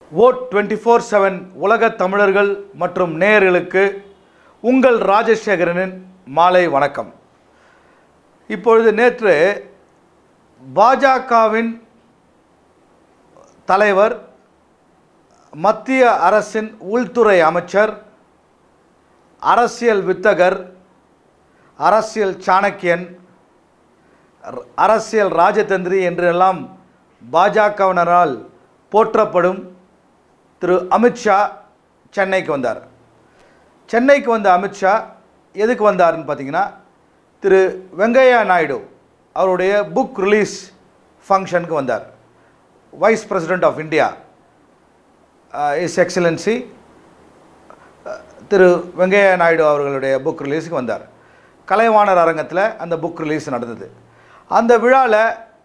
vote twenty four seven உலக தமிழர்கள் மற்றும் நேயர்களுக்கு உங்கள் ராஜசேகரனின் மாலை வணக்கம் இப்பொழுது நேற்று பாஜகவின் தலைவர் மத்திய அரசின் உள்துறை அமைச்சர் அரசியல் வித்தகர் அரசியல் சாணக்கியன் ர- அரசியல் ராஜதந்திரி என்றெல்லாம் பாஜகவினரால் போற்றப்படும் திரு அமித்ஷா சென்னைக்கு வந்தார் சென்னைக்கு வந்த அமித்ஷா எதுக்கு வந்தாருன்னு பார்த்தீங்கன்னா திரு வெங்கையா நாயுடு அவருடைய புக் ரிலீஸ் ஃபங்க்ஷனுக்கு வந்தார் vice president of India his excellency Thiru Venkaiah Naidu அவர்களுடைய புக் ரிலீஸுக்கு வந்தார் கலைவாணர் அரங்கத்தில் அந்த புக் ரிலீஸ் நடந்தது அந்த விழாவில்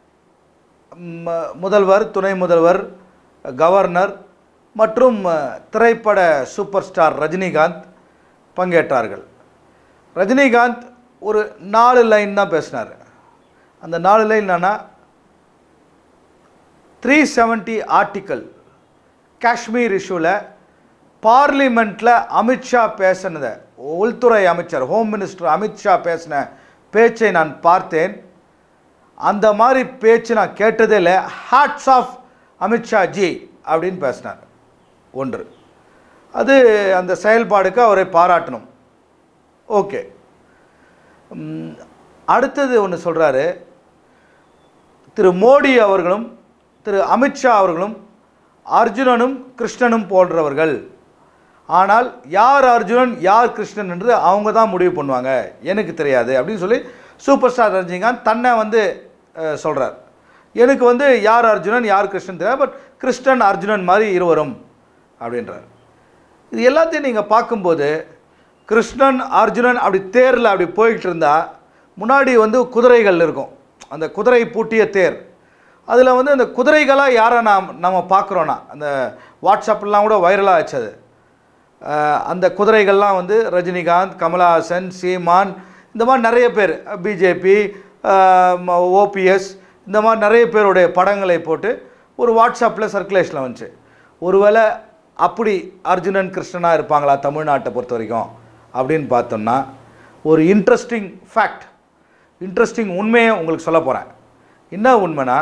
முதல்வர் துணை முதல்வர் கவர்னர் மற்றும் அஹ், திரைப்பட சூப்பர் ஸ்டார் ரஜினிகாந்த் பங்கேற்றார்கள் ரஜினிகாந்த் ஒரு நாலு லைன் தான் பேசினார் அந்த நாலு லைன் என்னன்னா த்ரீ செவன்ட்டி ஆர்டிக்கல் காஷ்மீர் இஷ்யூவில் பார்லிமெண்ட்டில் அமித்ஷா பேசினதை உள்துறை அமைச்சர் ஹோம் மினிஸ்டர் அமித்ஷா பேசின பேச்சை நான் பார்த்தேன் அந்த மாதிரி பேச்சு நான் கேட்டதே இல்லை ஹாட்ஸ் ஆஃப் அமித்ஷா ஜி அப்படின்னு பேசினார் ஒன்று அது அந்த செயல்பாடுக்கு அவரை பாராட்டணும் ஓகே ம், அடுத்தது ஒன்று சொல்கிறாரு திரு மோடி அவர்களும் திரு அமித்ஷா அவர்களும் அர்ஜுனனும் கிருஷ்ணனும் போன்றவர்கள் ஆனால் யார் அர்ஜுனன் யார் கிருஷ்ணன் என்று அவங்க தான் முடிவு பண்ணுவாங்க எனக்கு தெரியாது அப்படின்னு சொல்லி சூப்பர் ஸ்டார் ரஜினிகாந்த் தன்னை வந்து சொல்கிறார் எனக்கு வந்து யார் அர்ஜுனன் யார் கிருஷ்ணன் தெரியாது பட் கிருஷ்ணன் அர்ஜுனன் மாதிரி இருவரும் அப்படின்றார் இது எல்லாத்தையும் நீங்கள் பார்க்கும்போது கிருஷ்ணன் அர்ஜுனன் அப்படி தேரில் அப்படி போய்கிட்டு இருந்தால் முன்னாடி வந்து குதிரைகள் இருக்கும் அந்த குதிரை பூட்டிய தேர் அதில் வந்து அந்த குதிரைகளாக யாரை நாம் நம்ம பார்க்குறோன்னா அந்த வாட்ஸ்அப்லாம் கூட வைரலாக ஆச்சது அஹ் அந்த குதிரைகள்லாம் வந்து ரஜினிகாந்த் கமலஹாசன் சீமான் இந்த மாதிரி நிறைய பேர் பிஜேபி ஓபிஎஸ் இந்த மாதிரி நிறைய பேருடைய படங்களை போட்டு ஒரு வாட்ஸ்அப்பில் சர்க்குலேஷனில் வந்துச்சு ஒருவேளை அப்படி அர்ஜுனன் கிருஷ்ணனாக இருப்பாங்களா தமிழ்நாட்டை பொறுத்த வரைக்கும் அப்படின்னு பார்த்தோம்னா ஒரு இன்ட்ரெஸ்டிங் ஃபேக்ட் இன்ட்ரெஸ்டிங் உண்மையை உங்களுக்கு சொல்ல போகிறேன் என்ன உண்மைனா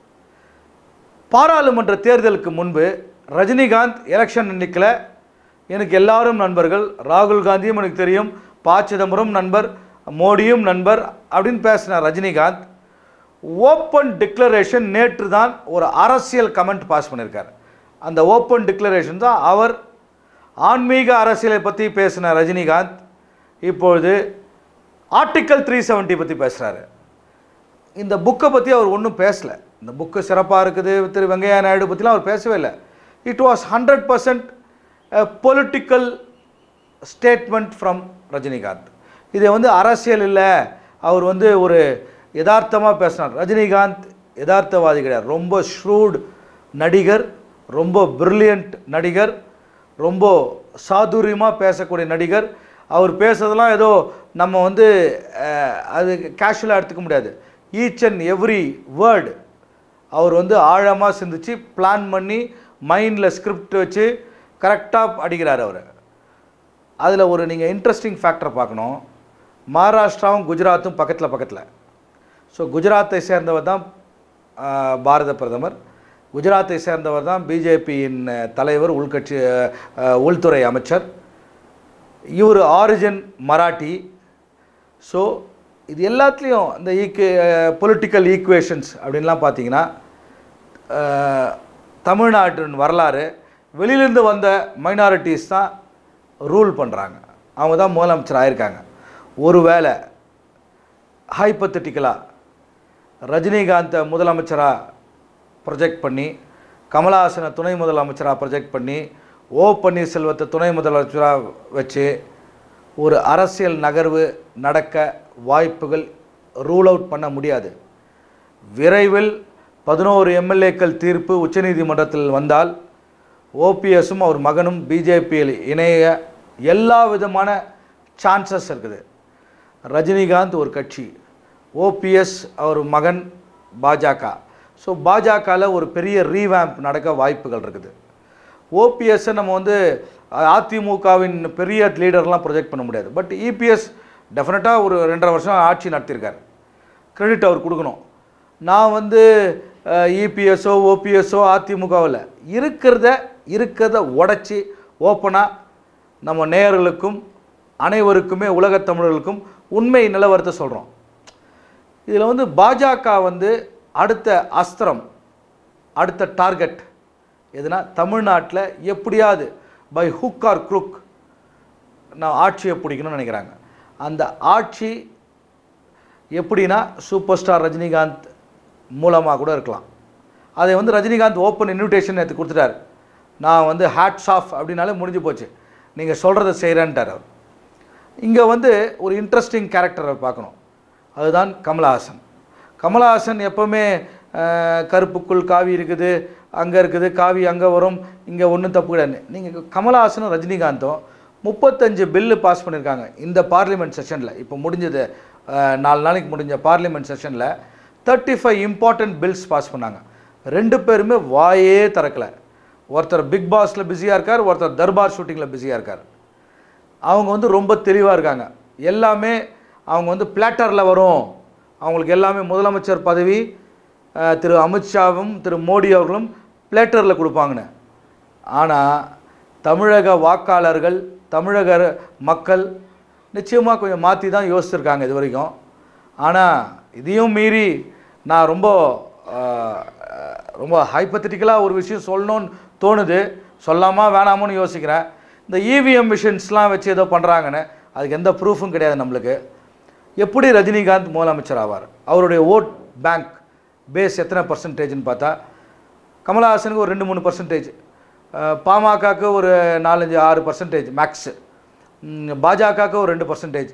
பாராளுமன்ற தேர்தலுக்கு முன்பு ரஜினிகாந்த் எலெக்ஷன் நிற்கல எனக்கு எல்லாரும் நண்பர்கள் ராகுல் காந்தியும் எனக்கு தெரியும் ப சிதம்பரம் நண்பர் மோடியும் நண்பர் அப்படின்னு பேசினார் ரஜினிகாந்த் ஓப்பன் டிக்ளரேஷன் நேற்று தான் ஒரு அரசியல் கமெண்ட் பாஸ் பண்ணியிருக்கார் அந்த ஓப்பன் டிக்ளரேஷன் தான் அவர் ஆன்மீக அரசியலை பற்றி பேசின ரஜினிகாந்த் இப்பொழுது ஆர்டிக்கல் த்ரீ செவன்ட்டி பற்றி பேசுகிறாரு இந்த புக்கை பற்றி அவர் ஒன்றும் பேசலை இந்த புக்கு சிறப்பாக இருக்குது திரு வெங்கையா நாயுடு பற்றிலாம் அவர் பேசவே இல்லை it was hundred percent political statement from Rajinikanth இதை வந்து அரசியல் இல்லை அவர் வந்து ஒரு யதார்த்தமாக பேசினார் ரஜினிகாந்த் யதார்த்தவாதி கிடையாது ரொம்ப ஷ்ரூட் நடிகர் ரொம்ப பிரில்லியண்ட் நடிகர் ரொம்ப சாதுரியமாக பேசக்கூடிய நடிகர் அவர் பேசுறதெல்லாம் ஏதோ நம்ம வந்து அஹ், அது கேஷுவலாக எடுத்துக்க முடியாது ஈச் அண்ட் எவ்ரி வேர்டு அவர் வந்து ஆழமாக சிந்திச்சு பிளான் பண்ணி மைண்டில் ஸ்கிரிப்ட் வச்சு கரெக்டாக அடிக்கிறார் அவர் அதில் ஒரு நீங்கள் இன்ட்ரெஸ்டிங் ஃபேக்டரை பார்க்கணும் மகாராஷ்டிராவும் குஜராத்தும் பக்கத்தில் பக்கத்தில் ஸோ குஜராத்தை சேர்ந்தவர் தான் ஆஹ், பாரத பிரதமர் குஜராத்தை சேர்ந்தவர் தான் பிஜேபியின் தலைவர் உள்கட்சி ஆஹ், உள்துறை அமைச்சர் இவர் ஆரிஜின் மராட்டி ஸோ இது எல்லாத்துலேயும் இந்த ஈக்கு பொலிட்டிக்கல் ஈக்குவேஷன்ஸ் அப்படின்லாம் பார்த்தீங்கன்னா அஹ், தமிழ்நாட்டின் வரலாறு வெளியிலேருந்து வந்த மைனாரிட்டிஸ் தான் ரூல் பண்ணுறாங்க அவங்க தான் முதலமைச்சர் ஆயிருக்காங்க ஒருவேளை ஹைப்பத்தட்டிக்கலாக ரஜினிகாந்தை முதலமைச்சராக ப்ரொஜெக்ட் பண்ணி கமலஹாசனை துணை முதலமைச்சராக ப்ரொஜெக்ட் பண்ணி ஓ பன்னீர்செல்வத்தை துணை முதலமைச்சராக வச்சு ஒரு அரசியல் நகர்வு நடக்க வாய்ப்புகள் ரூல் அவுட் பண்ண முடியாது விரைவில் பதினோரு எம்எல்ஏக்கள் தீர்ப்பு உச்சநீதிமன்றத்தில் வந்தால் ஓபிஎஸும் அவர் மகனும் பிஜேபியில் இணைய எல்லா விதமான சான்சஸ் இருக்குது ரஜினிகாந்த் ஒரு கட்சி ஓபிஎஸ் அவர் மகன் பாஜக ஸோ பாஜகவில் ஒரு பெரிய ரீவேம்ப் நடக்க வாய்ப்புகள் இருக்குது ஓபிஎஸ்ஸை நம்ம வந்து அதிமுகவின் பெரிய லீடர்லாம் ப்ரொஜெக்ட் பண்ண முடியாது பட் இபிஎஸ் டெஃபினட்டாக ஒரு ரெண்டரை வருஷம் ஆட்சி நடத்தியிருக்காரு கிரெடிட் அவர் கொடுக்கணும் நான் வந்து இபிஎஸ்ஓ ஓபிஎஸ்ஓ அதிமுகவில் இருக்கிறத இருக்கிறத உடச்சி ஓப்பனாக நம்ம நேயர்களுக்கும் அனைவருக்குமே உலகத் தமிழர்களுக்கும் உண்மை நிலவரத்தை சொல்கிறோம் இதில் வந்து பாஜக வந்து அடுத்த அஸ்திரம் அடுத்த டார்கெட் எதுனா தமிழ்நாட்டில் எப்படியாவது பை ஹுக் ஆர் குரூக் நான் ஆட்சியை பிடிக்கணும்னு நினைக்கிறாங்க அந்த ஆட்சி எப்படின்னா சூப்பர் ஸ்டார் ரஜினிகாந்த் மூலமாக கூட இருக்கலாம் அதை வந்து ரஜினிகாந்த் ஓப்பன் இன்விடேஷன் எடுத்து கொடுத்துட்டாரு நான் வந்து ஹேட்ஸ் ஆஃப் அப்படின்னாலே முடிஞ்சு போச்சு நீங்கள் சொல்கிறத செய்கிறேன்ட்டார் அவர் இங்கே வந்து ஒரு இன்ட்ரெஸ்டிங் கேரக்டரை பார்க்கணும் அதுதான் கமலஹாசன் கமலஹாசன் எப்போவுமே அஹ், கருப்புக்குள் காவி இருக்குது அங்கே இருக்குது காவி அங்கே வரும் இங்கே ஒன்றும் தப்பு கிடையாது நீங்கள் கமலஹாசனும் ரஜினிகாந்தும் முப்பத்தஞ்சு பில்லு பாஸ் பண்ணியிருக்காங்க இந்த பார்லிமெண்ட் செஷனில் இப்போ முடிஞ்சது அஹ், நாலு நாளைக்கு முடிஞ்ச பார்லிமெண்ட் செஷனில் thirty five important bills pass பண்ணாங்க ரெண்டு பேருமே வாயே திறக்கலை ஒருத்தர் பிக் பாஸில் பிஸியாக இருக்கார் ஒருத்தர் தர்பார் ஷூட்டிங்கில் பிஸியாக இருக்கார் அவங்க வந்து ரொம்ப தெளிவாக இருக்காங்க எல்லாமே அவங்க வந்து பிளாட்டரில் வரும் அவங்களுக்கு எல்லாமே முதலமைச்சர் பதவி அஹ், திரு அமித்ஷாவும் திரு மோடி அவர்களும் பிளேட்டரில் கொடுப்பாங்கன்னு ஆனால் தமிழக வாக்காளர்கள் தமிழக மக்கள் நிச்சயமாக கொஞ்சம் மாற்றி தான் யோசிச்சிருக்காங்க இது வரைக்கும் ஆனால் இதையும் மீறி நான் ரொம்ப அஹ், ரொம்ப ஹைப்பத்தட்டிக்கலாக ஒரு விஷயம் சொல்லணும்னு தோணுது சொல்லாமா வேணாமோன்னு யோசிக்கிறேன் இந்த இவிஎம் மிஷின்ஸ்லாம் வச்சு ஏதோ பண்ணுறாங்கன்னு அதுக்கு எந்த ப்ரூஃபும் கிடையாது நம்மளுக்கு எப்படி ரஜினிகாந்த் முதலமைச்சர் ஆவார் அவருடைய ஓட் பேங்க் பேஸ் எத்தனை பர்சன்டேஜ்னு பார்த்தா கமலஹாசனுக்கு ஒரு ரெண்டு மூணு பர்சன்டேஜ் பாமகக்கு ஒரு நாலஞ்சு ஆறு பர்சன்டேஜ் மேக்ஸு பாஜகவுக்கு ஒரு ரெண்டு பர்சன்டேஜ்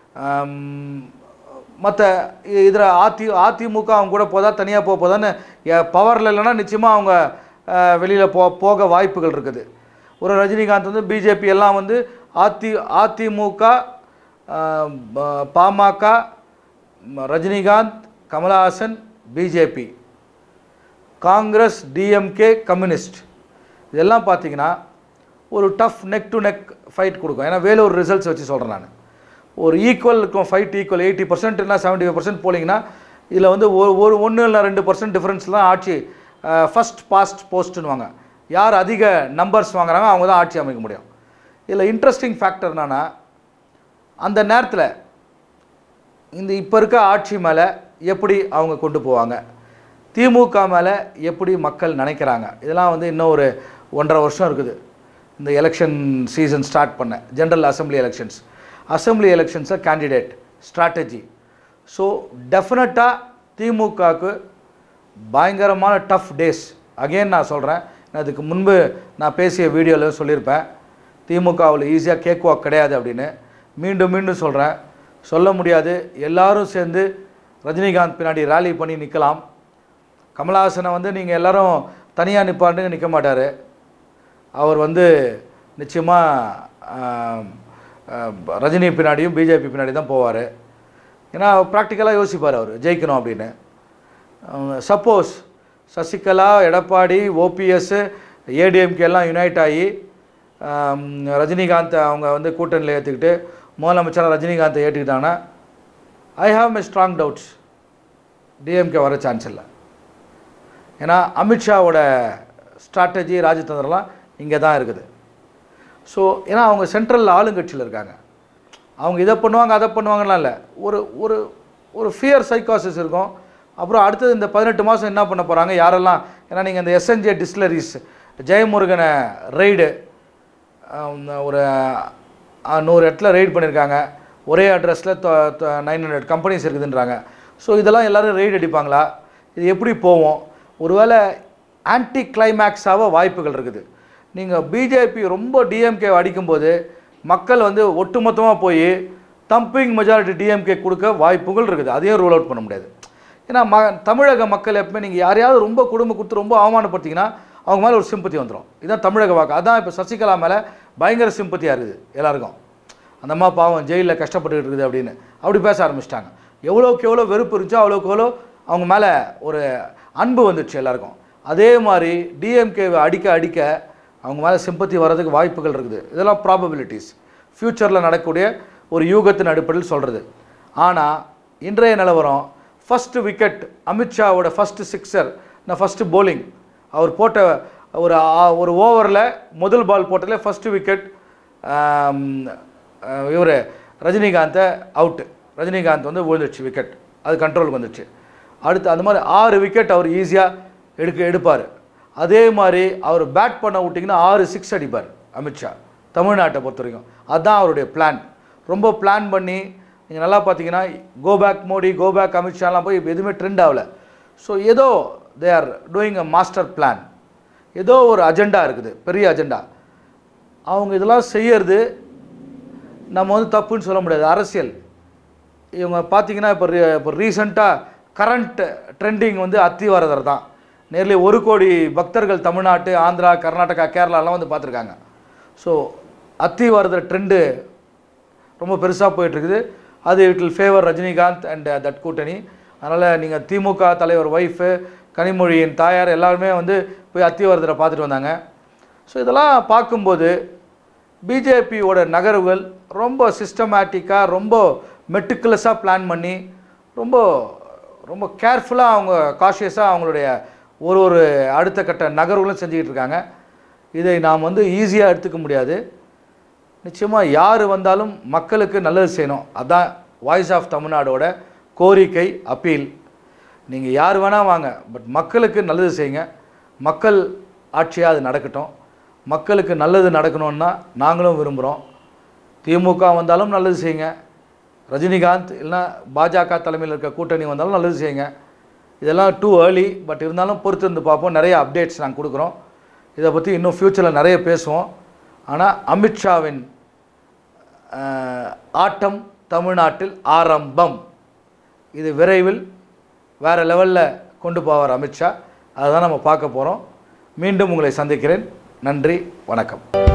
மற்ற இதில் அதி அதிமுக அவங்க கூட போதா தனியாக போக போதான்னு பவரில் இல்லைன்னா நிச்சயமாக அவங்க வெளியில் போ போக வாய்ப்புகள் இருக்குது ஒரு ரஜினிகாந்த் வந்து பிஜேபி எல்லாம் வந்து அதி அதிமுக அஹ், ப- பாமக ம- Rajinikanth Kamal Haasan BJP Congress DMK communist இதெல்லாம் பார்த்தீங்கன்னா ஒரு tough neck to neck fight கொடுக்கும் ஏன்னா வேலூர் ரிசல்ட்ஸ் வச்சு சொல்கிறேன் நான் ஒரு ஈக்குவல் இருக்கும் ஃபைட் ஈக்குவல் எயிட்டி பர்சன்ட்னா செவன்ட்டி ஃபைவ் பர்சன்ட் போலிங்கன்னா இதில் வந்து ஒரு ஒரு ஒன்று இல்லை ரெண்டு பர்சன்ட் டிஃப்ரென்ஸ்லாம் ஆட்சி ஃபஸ்ட் பாஸ்ட் போஸ்ட்டுன்னுவாங்க யார் அதிக நம்பர்ஸ் வாங்குறாங்க அவங்க தான் ஆட்சி அமைக்க முடியும் இதில் இன்ட்ரெஸ்டிங் ஃபேக்டர் என்னன்னா அந்த நேரத்தில் இந்த இப்போ இருக்க ஆட்சி மேலே எப்படி அவங்க கொண்டு போவாங்க திமுக மேலே எப்படி மக்கள் நினைக்கிறாங்க இதெல்லாம் வந்து இன்னும் ஒரு ஒன்றரை வருஷம் இருக்குது இந்த எலெக்ஷன் சீசன் ஸ்டார்ட் பண்ண ஜென்ரல் அசெம்பிளி எலெக்ஷன்ஸ் அசெம்பிளி எலெக்ஷன்ஸை கேண்டிடேட் ஸ்ட்ராட்டஜி ஸோ டெஃபினட்டாக திமுகவுக்கு பயங்கரமான டஃப் டேஸ் அகைன் நான் சொல்கிறேன் அதுக்கு முன்பு நான் பேசிய வீடியோவில் சொல்லியிருப்பேன் திமுகவில் ஈஸியாக கேக் வாக் கிடையாது அப்படின்னு மீண்டும் மீண்டும் சொல்கிறேன் சொல்ல முடியாது எல்லாரும் சேர்ந்து ரஜினிகாந்த் பின்னாடி ரேலி பண்ணி நிற்கலாம் கமலஹாசனை வந்து நீங்கள் எல்லாரும் தனியாக நிற்பாண்டு நிற்க மாட்டார் அவர் வந்து நிச்சயமாக ரஜினி பின்னாடியும் பிஜேபி பின்னாடி தான் போவார் ஏன்னா ப்ராக்டிக்கலாக யோசிப்பார் அவர் ஜெயிக்கணும் அப்படின்னு suppose Sasikala Edappadi OPS ADMK எல்லாம் யுனைட் ஆகி ஆம், ரஜினிகாந்த் அவங்க வந்து கூட்டணியில் ஏற்றுக்கிட்டு முதலமைச்சராக ரஜினிகாந்தை ஏற்றுக்கிட்டாங்கன்னா I have my strong doubts DMK வர சான்ஸ் இல்லை ஏன்னா அமித்ஷாவோட ஸ்ட்ராட்டஜி ராஜதந்திரம்லாம் இங்கே தான் இருக்குது ஸோ ஏன்னா அவங்க சென்ட்ரல் ஆளுங்கட்சியில் இருக்காங்க அவங்க இதை பண்ணுவாங்க அதை பண்ணுவாங்கலாம் இல்லை ஒரு ஒரு ஒரு ஃபியர் சைக்காசிஸ் இருக்கும் அப்புறம் அடுத்தது இந்த பதினெட்டு மாதம் என்ன பண்ண போகிறாங்க யாரெல்லாம் ஏன்னா நீங்கள் இந்த எஸ்என்ஜே டிஸ்டிலரிஸ் ஜெயமுருகனை ரெய்டு ஒரு அஹ், நூறு இடத்துல ரெய்ட் பண்ணியிருக்காங்க ஒரே அட்ரஸில் நைன் ஹண்ட்ரட் கம்பெனிஸ் இருக்குதுன்றாங்க ஸோ இதெல்லாம் எல்லோரும் ரெய்ட் அடிப்பாங்களா இது எப்படி போவோம் ஒருவேளை ஆன்டி கிளைமேக்ஸாக வாய்ப்புகள் இருக்குது நீங்கள் பிஜேபி ரொம்ப டிஎம்கே அடிக்கும்போது மக்கள் வந்து ஒட்டுமொத்தமாக போய் தம்பிங் மெஜாரிட்டி டிஎம்கே கொடுக்க வாய்ப்புகள் இருக்குது அதையும் ரூல் அவுட் பண்ண முடியாது ஏன்னா ம தமிழக மக்கள் எப்பவுமே நீங்கள் யாரையாவது ரொம்ப குடும்பம் கொடுத்து ரொம்ப அவமானப்படுத்திங்கன்னா அவங்க மேலே ஒரு சிம்பத்தி வந்துடும் இதுதான் தமிழக வாக்கு அதான் இப்போ சசிகலா மேலே பயங்கர சிம்பத்தியாக இருக்குது எல்லாருக்கும் அந்த அம்மா பாவம் ஜெயிலில் கஷ்டப்பட்டுக்கிட்டு இருக்குது அப்படின்னு அப்படி பேச ஆரம்பிச்சிட்டாங்க எவ்வளோக்கு எவ்வளோ வெறுப்பு இருந்துச்சோ அவ்வளோக்கு எவ்வளோ அவங்க மேலே ஒரு அன்பு வந்துடுச்சு எல்லாருக்கும் அதே மாதிரி டிஎம்கே அடிக்க அடிக்க அவங்க மேலே சிம்பத்தி வர்றதுக்கு வாய்ப்புகள் இருக்குது இதெல்லாம் ப்ராபபிலிட்டிஸ் ஃப்யூச்சரில் நடக்கக்கூடிய ஒரு யூகத்தின் அடிப்படையில் சொல்கிறது ஆனால் இன்றைய நிலவரம் ஃபஸ்ட்டு விக்கெட் அமித்ஷாவோட ஃபஸ்ட்டு சிக்ஸர் நான் ஃபஸ்ட்டு bowling அவர் போட்ட ஒரு ஆ- ஒரு ஓவரில் முதல் பால் போட்டதில் ஃபஸ்ட்டு விக்கெட் இவர் ரஜினிகாந்தை அவுட்டு ரஜினிகாந்த் வந்து விழுந்துருச்சு விக்கெட் அது கண்ட்ரோலுக்கு வந்துடுச்சு அடுத்து அந்த மாதிரி ஆறு விக்கெட் அவர் ஈஸியாக எடுக்க எடுப்பார் அதே மாதிரி அவர் பேட் பண்ண விட்டிங்கன்னா ஆறு சிக்ஸ் அடிப்பார் அமித்ஷா தமிழ்நாட்டை பொறுத்த வரைக்கும் அதுதான் அவருடைய பிளான் ரொம்ப பிளான் பண்ணி நீங்கள் நல்லா பார்த்தீங்கன்னா go back Modi go back அமித்ஷாலாம் போய் எதுவுமே ட்ரெண்ட் ஆகல ஸோ ஏதோ they are doing a master plan ஏதோ ஒரு அஜெண்டா இருக்குது பெரிய அஜெண்டா அவங்க இதெல்லாம் செய்யறது நம்ம வந்து தப்புன்னு சொல்ல முடியாது அரசியல் இவங்க பார்த்தீங்கன்னா இப்போ ரீ இப்போ ரீசண்டாக கரண்ட் ட்ரெண்டிங் வந்து அத்திவாரதர் தான் நேர்லி ஒரு கோடி பக்தர்கள் தமிழ்நாட்டு ஆந்திரா கர்நாடகா கேரளாலாம் வந்து பார்த்துருக்காங்க ஸோ அத்திவாரதர் ட்ரெண்டு ரொம்ப பெருசாக போயிட்டுருக்குது அது it will favour Rajinikanth and that கூட்டணி அதனால் நீங்கள் திமுக தலைவர் ஒய்ஃபு கனிமொழியின் தாயார் எல்லாருமே வந்து போய் அத்திவரதரை பார்த்துட்டு வந்தாங்க ஸோ இதெல்லாம் பார்க்கும்போது பிஜேபியோட நகர்வுகள் ரொம்ப சிஸ்டமேட்டிக்காக ரொம்ப மெட்டிகுலஸாக பிளான் பண்ணி ரொம்ப ரொம்ப கேர்ஃபுல்லாக அவங்க காஷியஸாக அவங்களுடைய ஒரு ஒரு அடுத்த கட்ட நகர்வுகளும் செஞ்சுக்கிட்டு இருக்காங்க இதை நாம் வந்து ஈஸியாக எடுத்துக்க முடியாது நிச்சயமாக யார் வந்தாலும் மக்களுக்கு நல்லது செய்யணும் அதான் வாய்ஸ் ஆஃப் தமிழ்நாடோட கோரிக்கை அப்பீல் நீங்கள் யார் வேணால் வாங்க பட் மக்களுக்கு நல்லது செய்யுங்க மக்கள் ஆட்சியாக அது நடக்கட்டும் மக்களுக்கு நல்லது நடக்கணும்னா நாங்களும் விரும்புகிறோம் திமுக வந்தாலும் நல்லது செய்யுங்க ரஜினிகாந்த் இல்லைன்னா பாஜக தலைமையில் இருக்க கூட்டணி வந்தாலும் நல்லது செய்யுங்க இதெல்லாம் டூ ஏர்லி பட் இருந்தாலும் பொறுத்து இருந்து பார்ப்போம் நிறைய அப்டேட்ஸ் நாங்கள் கொடுக்குறோம் இதை பற்றி இன்னும் ஃப்யூச்சரில் நிறைய பேசுவோம் ஆனால் அமித்ஷாவின் அஹ், ஆட்டம் தமிழ்நாட்டில் ஆரம்பம் இது விரைவில் வேறு லெவலில் கொண்டு போவார் அமித்ஷா அதுதான் நம்ம பார்க்க போகிறோம் மீண்டும் உங்களை சந்திக்கிறேன் நன்றி வணக்கம்